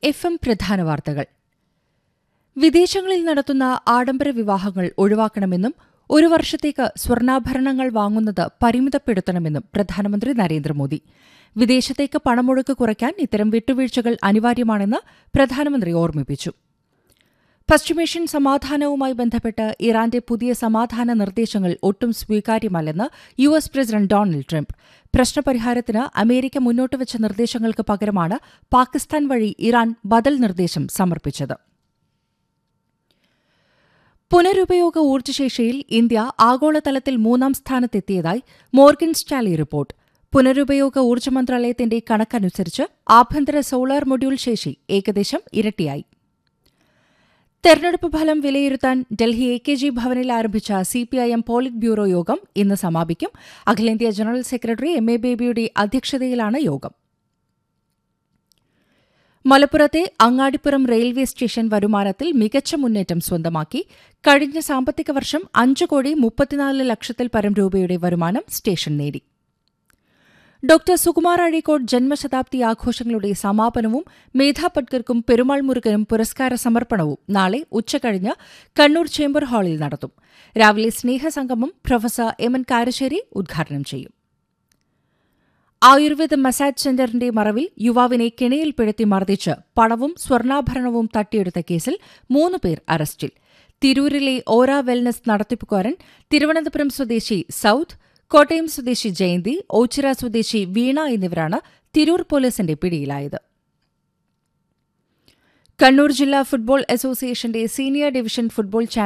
F M പ്രധാന വാർത്തകൾ വിദേശങ്ങളിൽ നടത്തുന്ന ആഡംബര വിവാഹങ്ങൾ ഒഴിവാക്കണമെന്നും ഒരു വർഷത്തേക്ക് സ്വർണ്ണാഭരണങ്ങൾ വാങ്ങുന്നത് പരിമിതപ്പെടുത്തണമെന്നും പ്രധാനമന്ത്രി നരേന്ദ്രമോദി വിദേശത്തേക്ക് പണമൊഴുക്ക് കുറയ്ക്കാൻ ഇത്തരം വിട്ടുവീഴ്ചകൾ അനിവാര്യമാണെന്ന് പ്രധാനമന്ത്രി ഓർമ്മിപ്പിച്ചു പശ്ചിമേഷ്യൻ സമാധാനവുമായി ബന്ധപ്പെട്ട് ഇറാന്റെ പുതിയ സമാധാന നിർദ്ദേശങ്ങൾ ഒട്ടും സ്വീകാര്യമല്ലെന്ന് U S president Donald Trump പ്രശ്നപരിഹാരത്തിന് അമേരിക്ക മുന്നോട്ടുവച്ച നിർദ്ദേശങ്ങൾക്ക് പകരമാണ് പാകിസ്ഥാൻ വഴി ഇറാൻ ബദൽ നിർദ്ദേശം സമർപ്പിച്ചത് പുനരുപയോഗ ഊർജ്ജശേഷിയിൽ ഇന്ത്യ ആഗോളതലത്തിൽ മൂന്നാം സ്ഥാനത്തെത്തിയതായി മോർഗൻ സ്റ്റാലി റിപ്പോർട്ട് പുനരുപയോഗ ഊർജ്ജ മന്ത്രാലയത്തിന്റെ കണക്കനുസരിച്ച് ആഭ്യന്തര സോളാർ മൊഡ്യൂൾ ശേഷി ഏകദേശം ഇരട്ടിയായി തെരഞ്ഞെടുപ്പ് ഫലം വിലയിരുത്താൻ ഡൽഹി എ കെ ജി ഭവനിൽ ആരംഭിച്ച സിപിഐഎം പോളിറ്റ് ബ്യൂറോ യോഗം ഇന്ന് സമാപിക്കും അഖിലേന്ത്യാ ജനറൽ സെക്രട്ടറി എം എ ബേബിയുടെ അധ്യക്ഷതയിലാണ് യോഗം മലപ്പുറത്തെ അങ്ങാടിപ്പുറം റെയിൽവേ സ്റ്റേഷൻ വരുമാനത്തിൽ മികച്ച മുന്നേറ്റം സ്വന്തമാക്കി കഴിഞ്ഞ സാമ്പത്തിക വർഷം അഞ്ച് കോടി മുപ്പത്തിനാല് ലക്ഷത്തിൽ പരം രൂപയുടെ വരുമാനം സ്റ്റേഷൻ നേടി ഡോക്ടർ സുകുമാർ അഴീക്കോട് ജന്മശതാബ്ദി ആഘോഷങ്ങളുടെ സമാപനവും മേധാ പട്കർക്കും പെരുമാൾ മുരുകനും പുരസ്കാര സമർപ്പണവും നാളെ ഉച്ചകഴിഞ്ഞ് കണ്ണൂർ ചേംബർ ഹാളിൽ നടത്തും രാവിലെ സ്നേഹസംഗമം പ്രൊഫസർ എം എൻ കാരശ്ശേരി ഉദ്ഘാടനം ചെയ്യും ആയുർവേദ മസാജ് സെന്ററിന്റെ മറവിൽ യുവാവിനെ കിണയിൽ പിഴത്തി മർദ്ദിച്ച് പണവും സ്വർണ്ണാഭരണവും തട്ടിയെടുത്ത കേസിൽ മൂന്ന് പേർ അറസ്റ്റിൽ തിരൂരിലെ ഓര വെൽനസ് നടത്തിപ്പുകാരൻ തിരുവനന്തപുരം സ്വദേശി സൌത്ത് കോട്ടയം സ്വദേശി ജയന്തി ഓച്ചിറ സ്വദേശി വീണ എന്നിവരാണ് തിരൂർ പോലീസിന്റെ പിടിയിലായത് കണ്ണൂർ ജില്ലാ ഫുട്ബോൾ അസോസിയേഷന്റെ സീനിയർ ഡിവിഷൻ ഫുട്ബോൾ